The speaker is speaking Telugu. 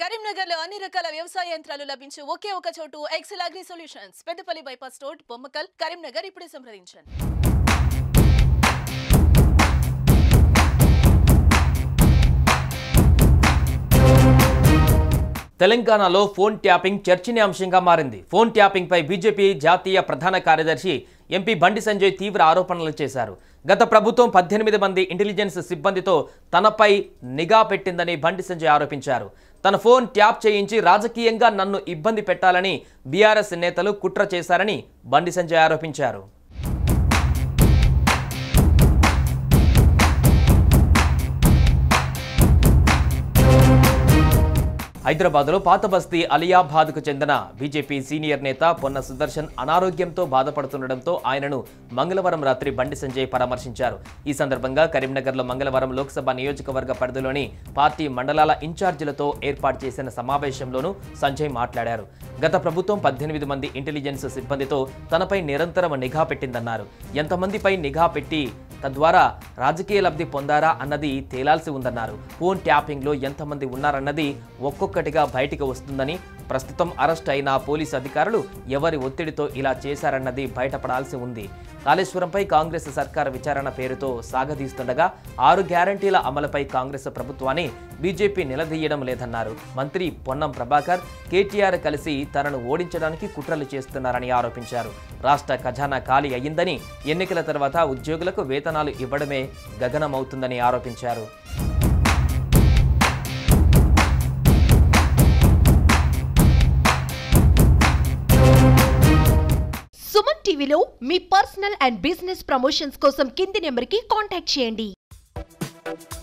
కరీంనగర్ లో అన్ని రకాల వ్యవసాయ యంత్రాలు లభించే ఒకే ఒక చోటు Excel agri solutions Peddapalli bypass road Bommakal Karimnagar ఇప్పుడే సంప్రదించండి తెలంగాణలో ఫోన్ ట్యాపింగ్ చర్చనీయాంశంగా మారింది ఫోన్ ట్యాపింగ్ పై బీజేపీ జాతీయ ప్రధాన కార్యదర్శి ఎంపీ బండి సంజయ్ తీవ్ర ఆరోపణలు చేశారు గత ప్రభుత్వం పద్దెనిమిది మంది ఇంటెలిజెన్స్ సిబ్బందితో తనపై నిఘా పెట్టిందని బండి సంజయ్ ఆరోపించారు తన ఫోన్ ట్యాప్ చేయించి రాజకీయంగా నన్ను ఇబ్బంది పెట్టాలని బీఆర్ఎస్ నేతలు కుట్ర చేశారని బండి సంజయ్ ఆరోపించారు హైదరాబాద్లో పాత బస్తీ అలియాబాద్కు చెందిన బీజేపీ సీనియర్ నేత పొన్న సుదర్శన్ అనారోగ్యంతో బాధపడుతుండటంతో ఆయనను మంగళవారం రాత్రి బండి సంజయ్ పరామర్శించారు ఈ సందర్భంగా కరీంనగర్లో మంగళవారం లోక్సభ నియోజకవర్గ పరిధిలోని పార్టీ మండలాల ఇన్ఛార్జీలతో ఏర్పాటు చేసిన సమావేశంలోనూ సంజయ్ మాట్లాడారు గత ప్రభుత్వం పద్దెనిమిది మంది ఇంటెలిజెన్స్ సిబ్బందితో తనపై నిరంతరం నిఘా పెట్టిందన్నారు ఎంతమందిపై నిఘా పెట్టి తద్వారా రాజకీయ లబ్ధి పొందారా అన్నది తేలాల్సి ఉందన్నారు ఫోన్ ట్యాపింగ్లో ఎంతమంది ఉన్నారన్నది ఒక్కొక్కటిగా బయటికి వస్తుందని ప్రస్తుతం అరెస్ట్ అయిన పోలీసు అధికారులు ఎవరి ఒత్తిడితో ఇలా చేశారన్నది బయటపడాల్సి ఉంది కాళేశ్వరంపై కాంగ్రెస్ సర్కార్ విచారణ పేరుతో సాగదీస్తుండగా ఆరు గ్యారంటీల అమలుపై కాంగ్రెస్ ప్రభుత్వాన్ని బీజేపీ నిలదీయడం లేదన్నారు మంత్రి పొన్నం ప్రభాకర్ కేటీఆర్ కలిసి తనను ఓడించడానికి కుట్రలు చేస్తున్నారని ఆరోపించారు రాష్ట్ర ఖజానా ఖాళీ అయ్యిందని ఎన్నికల తర్వాత ఉద్యోగులకు వేతనాలు ఇవ్వడమే గగనమవుతుందని ఆరోపించారు సుమన్ టీవీలో మీ పర్సనల్ అండ్ బిజినెస్ ప్రమోషన్స్ కోసం కింది నెంబర్కి కాంటాక్ట్ చేయండి